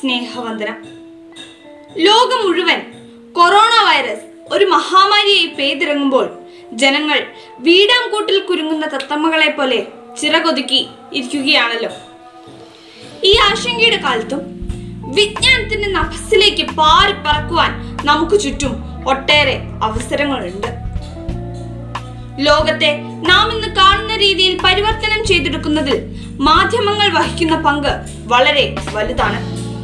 സ്നേഹവന്ദനം ലോകം മുഴുവൻ കൊറോണ വൈറസ് ഒരു മഹാമാരിയായി പെയ്തിറങ്ങുമ്പോൾ ജനങ്ങൾ വീടാംകൂട്ടിൽ കുരുങ്ങുന്ന തത്തമ്മകളെ പോലെ ചിറകൊതുക്കി ഇരിക്കുകയാണല്ലോ ഈ ആശങ്കയുടെ കാലത്തും വിജ്ഞാനത്തിന്റെ നഭസിലേക്ക് പാറി പറക്കുവാൻ നമുക്ക് ചുറ്റും ഒട്ടേറെ അവസരങ്ങളുണ്ട് ലോകത്തെ നാം ഇന്ന് കാണുന്ന രീതിയിൽ പരിവർത്തനം ചെയ്തെടുക്കുന്നതിൽ മാധ്യമങ്ങൾ വഹിക്കുന്ന പങ്ക് വളരെ വലുതാണ്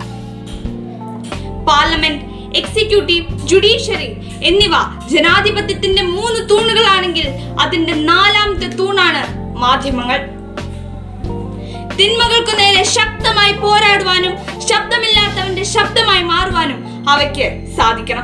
പാർലമെന്റ് എക്സിക്യൂട്ടീവ് ജുഡീഷ്യറി എന്നിവ ജനാധിപത്യത്തിന്റെ മൂന്ന് തൂണുകളാണെങ്കിൽ അതിന്റെ നാലാമത്തെ തൂണാണ് മാധ്യമങ്ങൾ തിന്മകൾക്കു നേരെ ശക്തമായി പോരാടുവാനും ശബ്ദമില്ലാത്തവന്റെ ശബ്ദമായി മാറുവാനും അവയ്ക്ക് സാധിക്കണം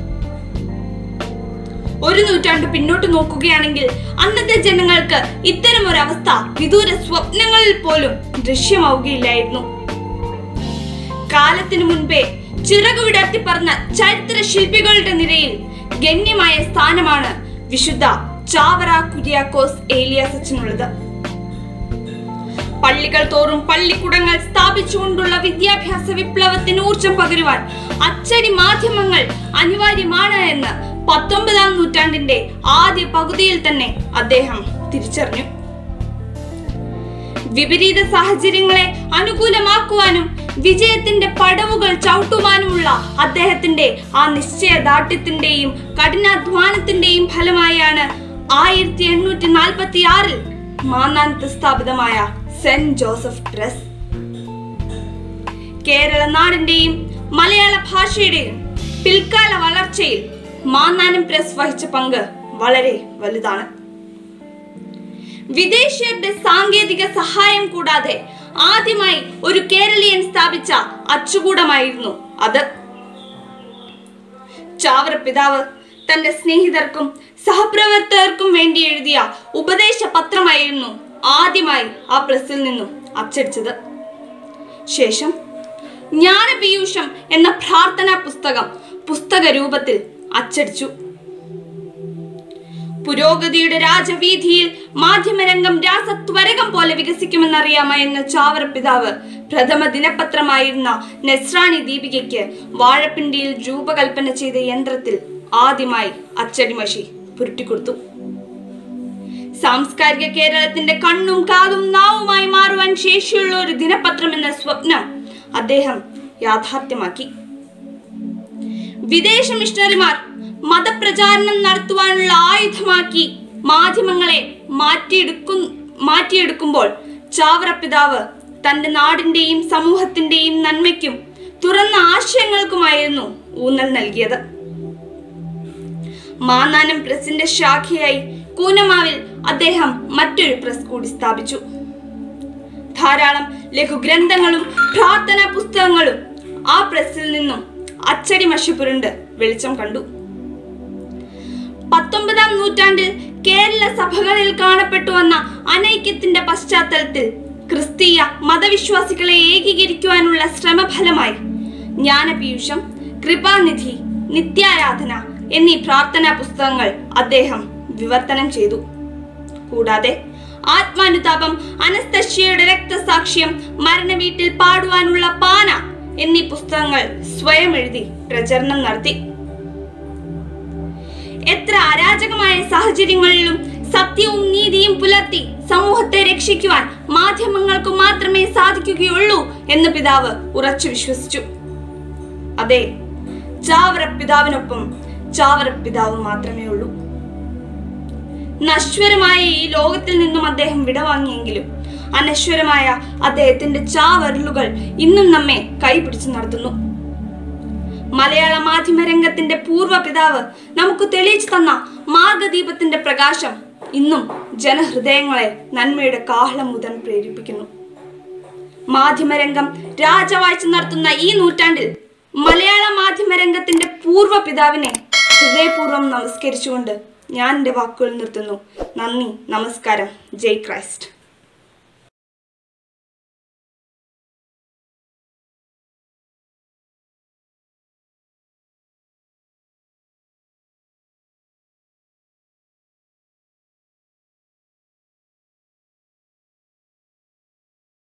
ഒരു നൂറ്റാണ്ട് പിന്നോട്ട് നോക്കുകയാണെങ്കിൽ അന്നത്തെ ജനങ്ങൾക്ക് ഇത്തരം ഒരു അവസ്ഥ വിദൂര സ്വപ്നങ്ങളിൽ പോലും ദൃശ്യമാവുകയില്ലായിരുന്നു കാലത്തിനു മുൻപേ ചിറകു വിടർത്തി പറഞ്ഞ ചരിത്ര ശില്പികളുടെ നിരയിൽ ഗണ്യമായ സ്ഥാനമാണ് വിശുദ്ധ ചാവറ കുര്യാക്കോസ് ഏലിയാസ് അച്ഛനുള്ളത് പള്ളികൾ തോറും പള്ളിക്കുടങ്ങൾ സ്ഥാപിച്ചുകൊണ്ടുള്ള വിദ്യാഭ്യാസ വിപ്ലവത്തിന് ഊർജം പകരുവാൻ അച്ചടി മാധ്യമങ്ങൾ അനിവാര്യമാണ് എന്ന് പത്തൊമ്പതാം നൂറ്റാണ്ടിന്റെ ആദ്യ പകുതിയിൽ തന്നെ അദ്ദേഹം തിരിച്ചറിഞ്ഞു വിപരീത സാഹചര്യങ്ങളെ അനുകൂലമാക്കുവാനും വിജയത്തിന്റെ പടവുകൾ ചവിട്ടുവാനുമുള്ള അദ്ദേഹത്തിന്റെ ആ നിശ്ചയദാർഢ്യത്തിന്റെയും കഠിനാധ്വാനത്തിന്റെയും ഫലമായാണ് ആയിരത്തി എണ്ണൂറ്റി നാൽപ്പത്തി ആറിൽ മാന്നാനത്ത് സ്ഥാപിതമായ സെന്റ് ജോസഫ് പ്രസ് കേരള നാടിന്റെയും മലയാള ഭാഷയുടെയും പിൽക്കാല വളർച്ചയിൽ മാന്നാനം പ്രസ് വഹിച്ച പങ്ക് വളരെ വലുതാണ് വിദേശീയരുടെ സാങ്കേതിക സഹായം കൂടാതെ ആദ്യമായി ഒരു കേരളീയൻ സ്ഥാപിച്ച അച്ചുകൂടമായിരുന്നു അത് ചാവറ പിതാവ് തന്റെ സ്നേഹിതർക്കും സഹപ്രവർത്തകർക്കും വേണ്ടി എഴുതിയ ഉപദേശ പത്രമായിരുന്നു ആദ്യമായി ആ പ്രസിൽ നിന്നും അച്ചടിച്ചത് ശേഷം ജ്ഞാനപീയൂഷം എന്ന പ്രാർത്ഥനാ പുസ്തകം പുസ്തക രൂപത്തിൽ അച്ചടിച്ചു പുരോഗതിയുടെ രാജവീതിയിൽ മാധ്യമരംഗം രാസത്വരകം പോലെ വികസിക്കുമെന്നറിയാമെന്ന ചാവറ പിതാവ് പ്രഥമ ദിനപത്രമായിരുന്ന നെസ്രാണി ദീപികയ്ക്ക് വാഴപ്പിണ്ടിയിൽ രൂപകൽപ്പന ചെയ്ത യന്ത്രത്തിൽ ആദ്യമായി അച്ചടിമഷി പുരുട്ടിക്കൊടുത്തു സാംസ്കാരിക കേരളത്തിന്റെ കണ്ണും കാതും നാവുമായി മാറുവാൻ ശേഷിയുള്ള ഒരു ദിനപത്രം എന്ന സ്വപ്നം അദ്ദേഹം യാഥാർത്ഥ്യമാക്കി വിദേശ മിഷണറിമാർ മതപ്രചാരണം നടത്തുവാനുള്ള ആയുധമാക്കി മാധ്യമങ്ങളെ മാറ്റിയെടുക്കു മാറ്റിയെടുക്കുമ്പോൾ ചാവറ പിതാവ് തന്റെ നാടിന്റെയും സമൂഹത്തിന്റെയും നന്മയ്ക്കും തുറന്ന ആശയങ്ങൾക്കുമായിരുന്നു ഊന്നൽ നൽകിയത് മാന്നാനം പ്രസിന്റെ ശാഖയായി കൂനമാവിൽ അദ്ദേഹം മറ്റൊരു പ്രസ് കൂടി സ്ഥാപിച്ചു ധാരാളം ലഘുഗ്രന്ഥങ്ങളും പ്രാർത്ഥനാ പുസ്തകങ്ങളും ആ പ്രസ്സിൽ നിന്നും അച്ചടി മഷിപ്പുരുണ്ട് വെളിച്ചം കണ്ടു പത്തൊമ്പതാം നൂറ്റാണ്ടിൽ കേരള സഭകളിൽ കാണപ്പെട്ടു വന്ന അനൈക്യത്തിന്റെ പശ്ചാത്തലത്തിൽ ക്രിസ്തീയ മതവിശ്വാസികളെ ഏകീകരിക്കുവാനുള്ള ശ്രമഫലമായി ജ്ഞാനപീയൂഷം കൃപാനിധി നിത്യാരാധന എന്നീ പ്രാർത്ഥനാ പുസ്തകങ്ങൾ അദ്ദേഹം വിവർത്തനം ചെയ്തു കൂടാതെ ആത്മാനുതാപം അനസ്തഷ്യയുടെ രക്തസാക്ഷ്യം മരണവീട്ടിൽ പാടുവാനുള്ള പാന എന്നീ പുസ്തകങ്ങൾ സ്വയം എഴുതി പ്രചരണം നടത്തി എത്ര അരാജകമായ സാഹചര്യങ്ങളിലും സത്യവും നീതിയും പുലർത്തി സമൂഹത്തെ രക്ഷിക്കുവാൻ മാധ്യമങ്ങൾക്ക് മാത്രമേ സാധിക്കുകയുള്ളൂ എന്ന് പിതാവ് ഉറച്ചു വിശ്വസിച്ചു അതെ ചാവറ പിതാവിനൊപ്പം ചാവറ പിതാവ് മാത്രമേ ഉള്ളൂ നശ്വരമായ ഈ ലോകത്തിൽ നിന്നും അദ്ദേഹം വിടവാങ്ങിയെങ്കിലും അനശ്വരമായ അദ്ദേഹത്തിന്റെ ചാവരലുകൾ ഇന്നും നമ്മെ കൈപിടിച്ചു നടത്തുന്നു മലയാള മാധ്യമ രംഗത്തിന്റെ പൂർവ്വ പിതാവ് നമുക്ക് തെളിയിച്ചു തന്ന മാർഗദീപത്തിന്റെ പ്രകാശം ഇന്നും ജനഹൃദയങ്ങളെ നന്മയുടെ കാഹളം മുതൽ പ്രേരിപ്പിക്കുന്നു മാധ്യമരംഗം രാജവാഴ്ച നടത്തുന്ന ഈ നൂറ്റാണ്ടിൽ മലയാള മാധ്യമ രംഗത്തിന്റെ പൂർവ്വ പിതാവിനെ ഹൃദയപൂർവ്വം നമസ്കരിച്ചുകൊണ്ട് ഞാൻ എൻ്റെ വാക്കുകൾ നിർത്തുന്നു നന്ദി നമസ്കാരം ജയ് ക്രൈസ്റ്റ്